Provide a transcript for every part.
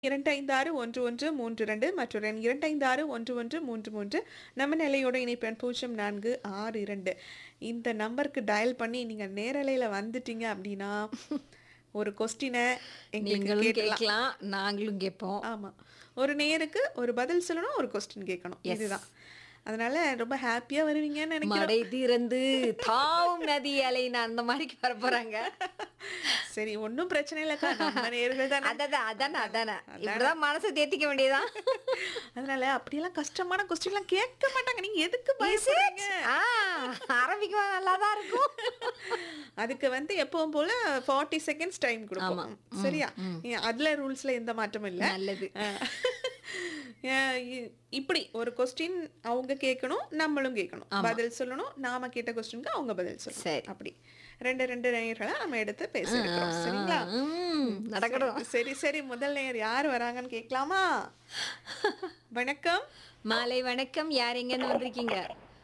இரண்டைந்தாறு ஒன்று ஒன்று மூன்று இரண்டு மற்றொரு எண் இரண்டைந்தாறு ஒன்று ஒன்று மூன்று மூன்று நம்ம நிலையோட இணைப்பெண் பூஜ்ஜியம் நான்கு ஆறு இரண்டு இந்த நம்பருக்கு டயல் பண்ணி நீங்க நேரலையில வந்துட்டீங்க அப்படின்னா ஒரு கொஸ்டினை எங்களுக்கு நீங்களும் கேட்கலாம் கேட்கலாம் நாங்களும் கேட்போம் ஆமா ஒரு நேருக்கு ஒரு பதில் சொல்லணும் ஒரு கொஸ்டின் கேட்கணும் இதுதான் அதனால ரொம்ப ஹாப்பியா வருவீங்கன்னு நினைக்கிறேன் மடை திறந்து தாவும் நதி அலைன்னு அந்த மாதிரி வர போறாங்க சரி ஒன்றும் பிரச்சனை இல்லைக்கா நம்ம நேர்கள் தானே அதானே அதானே அதானே இப்படிதான் மனசை தேத்திக்க வேண்டியதான் அதனால அப்படியெல்லாம் கஷ்டமான கொஸ்டின்லாம் கேட்க மாட்டாங்க நீங்க எதுக்கு பயப்படுறீங்க ஆ, ஆரம்பிக்குவா நல்லா தான் இருக்கும் அதுக்கு வந்து எப்பவும் போல ஃபார்ட்டி செகண்ட்ஸ் டைம் கொடுப்போம் சரியா ஏன் அதுல ரூல்ஸ்ல எந்த மாற்றமும் இல்ல நல்லது அஹ் இ- இப்படி ஒரு கொஸ்டின் அவங்க கேட்கணும் நம்மளும் கேட்கணும் பதில் சொல்லணும் நாம கேட்ட கொஸ்டினுக்கு அவங்க பதில் சொல்லணும் சரி. அப்படி ரெண்டு ரெண்டு நேயர்களை நம்ம எடுத்து பேச இருக்கிறோம் சரிங்களா ம், நடக்கட்டும் சரி சரி முதல் நேயர் யார் வராங்கன்னு கேட்கலாமா வணக்கம் மாலை வணக்கம் யார் எங்கன்னு வந்திருக்கீங்க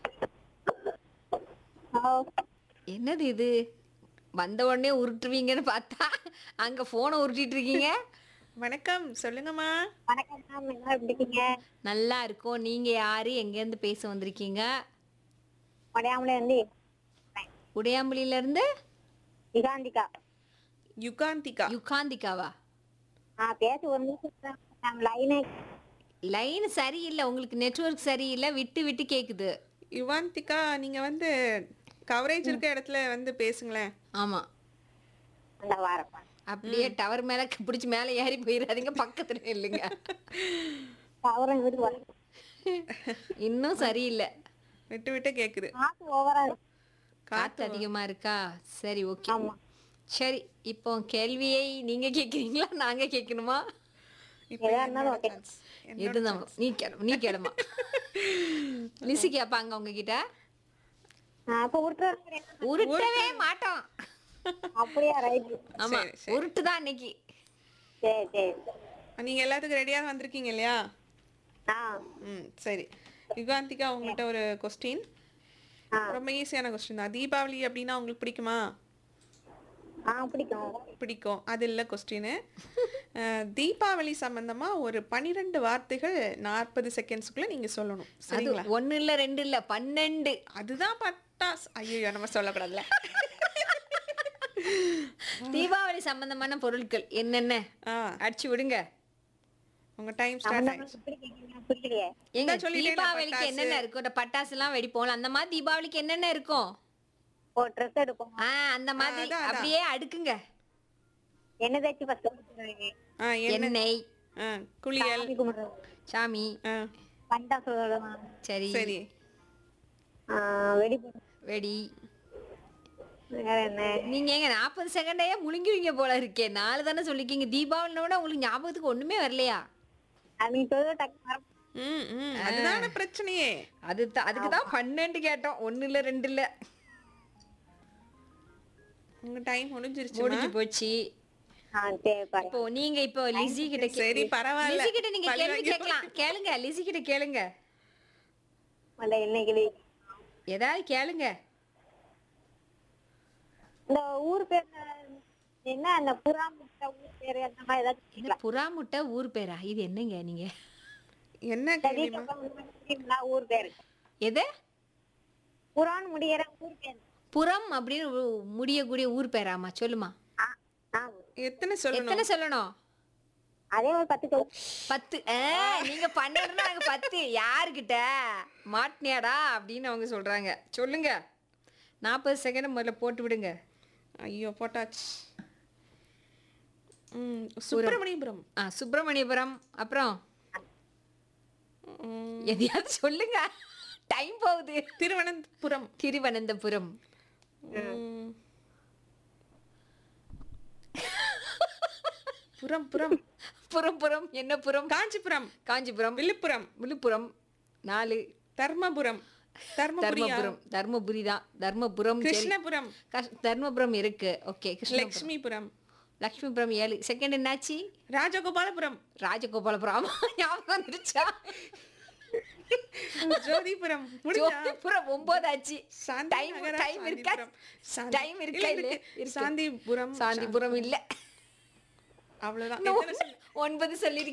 என்னது இது வந்த உடனே உருட்டுவீங்கன்னு பார்த்தா அங்க போனை உருட்டிட்டு இருக்கீங்க வணக்கம் சொல்லுங்கம்மா வணக்கம் மேம் என்ன எப்படி இருக்கீங்க நல்லா இருக்கோம் நீங்க யாரு எங்க இருந்து பேச வந்திருக்கீங்க உடையாமலே வந்து உடையாம்பலியில இருந்து யுகாந்திகா யுகாந்திகா யுகாந்திகாவா ஆ பேச ஒரு நிமிஷம் மேம் லைனே லைன் சரியில்லை உங்களுக்கு நெட்வொர்க் சரியில்லை விட்டு விட்டு கேக்குது யுவாந்திகா நீங்க வந்து கவரேஜ் இருக்க இடத்துல வந்து பேசுங்களேன் ஆமா அந்த வாரம் அப்படியே டவர் மேல பிடிச்சி மேல ஏறி போயிடாதீங்க பக்கத்துல இல்லைங்க அவரும் வீட்டுக்கு வர இன்னும் சரியில்லை விட்டு விட்டு கேக்குது காசு ஓவரா இருக்கு காத்து அதிகமா இருக்கா சரி ஓகே ஆமா சரி இப்போ கேள்வியை நீங்க கேக்குறீங்களா நாங்க கேட்கணுமா இப்போ எதா இருந்தாலும் ஓகே எதுதான் நீ கேளு நீ கேளுமா லிசி கேப்பாங்க உங்ககிட்ட அப்ப உருட்டுற உருட்டவே மாட்டோம் அப்படியா ரைட் ஆமா உருட்டுதான் இன்னைக்கு சரி சரி நீங்க எல்லாத்துக்கும் ரெடியா வந்திருக்கீங்க இல்லையா ஆ ம் சரி யுகாந்திகா உங்கள்கிட்ட ஒரு கொஸ்டின் ஆ. ரொம்ப ஈஸியான கொஸ்டின் தான் தீபாவளி அப்படின்னா உங்களுக்கு பிடிக்குமா ஆ பிடிக்கும் பிடிக்கும் அது இல்லை கொஸ்டின் தீபாவளி சம்பந்தமா ஒரு பனிரெண்டு வார்த்தைகள் நாற்பது செகண்ட்ஸ்க்குள்ள நீங்க சொல்லணும் அது சரிங்களா ஒண்ணு இல்ல ரெண்டு இல்ல பன்னெண்டு அதுதான் பட்டாஸ் ஐயோ நம்ம சொல்லக்கூடாதுல தீபாவளி சம்பந்தமான பொருட்கள் என்னென்ன ஆ அடிச்சு விடுங்க உங்க டைம் ஸ்டார்ட் ஆயிடுச்சு எப்படி கேட்கறீங்க புரியலையே எங்க இந்தா சொல்லிட்டேன்ல, தீபாவளிக்கு பட்டாசு. என்னென்ன இருக்கும் இந்த பட்டாசு எல்லாம் வெடிப்போம் அந்த மாதிரி தீபாவளிக்கு என்னென்ன இருக்கும் ஓ ட்ரெஸ் எடுப்போம் ஆ அந்த மாதிரி அதான், அதான். அப்படியே அடுக்குங்க என்ன தேய்ச்சி ஃபர்ஸ்ட் குடிச்சிருவீங்க ஆ என்ன எண்ணெய் ஆ குளியல் சாமி கும்பிடுறது சாமி ஆ பண்டா சொல்லலாம் சரி சரி வெடி வெடி வேற என்ன நீங்க எங்க நாற்பது செகண்டையே முழுங்கிருவீங்க போல இருக்கே நாலு தானே சொல்லிருக்கீங்க தீபாவளினோட உங்களுக்கு ஞாபகத்துக்கு ஒண்ணுமே வரலையா அது நீங்க சொல்ல டக்கு மறந்து ம் ம் அதுதான பிரச்சனையே அது அதுக்கு தான் பன்னெண்டு கேட்டோம் ஒண்ணு இல்ல ரெண்டு இல்ல உங்க டைம் முடிஞ்சிருச்சு முடிஞ்சு போச்சு ஆ சரி பாரு இப்போ நீங்க இப்போ லிசி கிட்ட கே- சரி, பரவாயில்ல. லிசி கிட்ட நீங்க பழி கேள்வி வாங்கி கேட்கலாம் கேளுங்க லிசி கிட்ட கேளுங்க அந்த இன்னைக்கு ஏதாவது கேளுங்க இந்த ஊர் பேர் என்ன அந்த புறா முட்டை ஊர் பேரு அந்த மாதிரி ஏதாச்சும் என்ன புறா முட்டை ஊர் பேரா இது என்னங்க நீங்க என்ன கேள்விமா தெரியுங்களா ஊர் பேரு எது புறான்னு முடியற ஊர் பேரு புறம் அப்படின்னு ஒரு முடியக்கூடிய ஊர் பேராமா சொல்லுமா ஆ, ஆ. எத்தனை சொல்லணும் எத்தனை சொல்லணும் அதே ஒரு பத்து சொல்லு பத்து ஆ, நீங்க பன்னெண்டுனா நாங்க பத்து யாருக்கிட்ட மாட்டினியாடா அப்படின்னு அவங்க சொல்றாங்க சொல்லுங்க நாற்பது செகண்ட் முதல்ல போட்டு விடுங்க ஐயோ போட்டாச்சு ம் சுப்பிரமணியபுரம் ஆ சுப்பிரமணியபுரம் அப்புறம் ம், எதையாவது சொல்லுங்க டைம் போகுது திருவனந்தபுரம் திருவனந்தபுரம் ம். புறம் புறம் புறம் புறம் என்ன புறம் காஞ்சிபுரம் காஞ்சிபுரம் விழுப்புரம் விழுப்புரம் நாலு தர்மபுரம் தர்மபுரியா தர்மபுரம் தர்மபுரி தான் தர்மபுரம் சரி. கிருஷ்ணபுரம் கஷ்- தர்மபுரம் இருக்கு ஓகே கிருஷ்ணபுரம் லக்ஷ்மிபுரம் லக்ஷ்மிபுரம் ஏழு செகண்ட் என்னாச்சு ராஜகோபாலபுரம் ராஜகோபாலபுரம் ஆமா, ஞாபகம் வந்துருச்சா ஜோதிபுரம் முடிஞ்சா? ஜோதிபுரம் ஒன்பது ஆச்சு சாந்தி டைம் நகரா, டைம் இருக்கா சாந்திபுரம். சாந்தி- டைம் இருக்கா இல்ல, இல்ல இருக்கு. சாந்திபுரம் சாந்திபுரம் இல்ல அவ்வளவுதான் இன்னும் எத்தனை சொல்லு? ஒன்பது சொல்லிருக்கீங்க